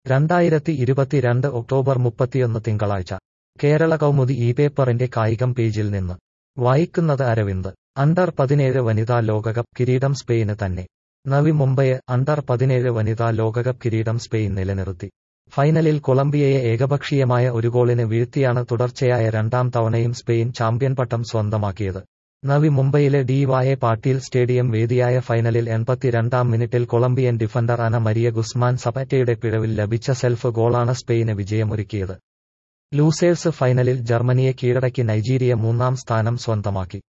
രണ്ടായിരത്തി ഇരുപത്തിരണ്ട് ഒക്ടോബർ മുപ്പത്തിയൊന്ന് തിങ്കളാഴ്ച കേരള കൗമുദി ഈ പേപ്പറിന്റെ കായികം പേജിൽ നിന്ന് വായിക്കുന്നത് അരവിന്ദ് അണ്ടർ പതിനേഴ് വനിതാ ലോകകപ്പ് കിരീടം സ്പെയിന് തന്നെ നവി മുംബൈ അണ്ടർ പതിനേഴ് വനിതാ ലോകകപ്പ് കിരീടം സ്പെയിൻ നിലനിർത്തി ഫൈനലിൽ കൊളംബിയയെ ഏകപക്ഷീയമായ ഒരു ഗോളിന് വീഴ്ത്തിയാണ് തുടർച്ചയായ രണ്ടാം തവണയും സ്പെയിൻ ചാമ്പ്യൻ പട്ടം സ്വന്തമാക്കിയത് നവി മുംബൈയിലെ ഡി വായെ പാട്ടീൽ സ്റ്റേഡിയം വേദിയായ ഫൈനലിൽ എൺപത്തിരണ്ടാം മിനിറ്റിൽ Colombian defender Ana Maria Guzman സപാറ്റയുടെ പിഴവിൽ ലഭിച്ച സെൽഫ് ഗോളാണ് സ്പെയിന് വിജയമൊരുക്കിയത് ലൂസേഴ്സ് ഫൈനലിൽ ജർമ്മനിയെ കീഴടക്കി നൈജീരിയ മൂന്നാം സ്ഥാനം സ്വന്തമാക്കി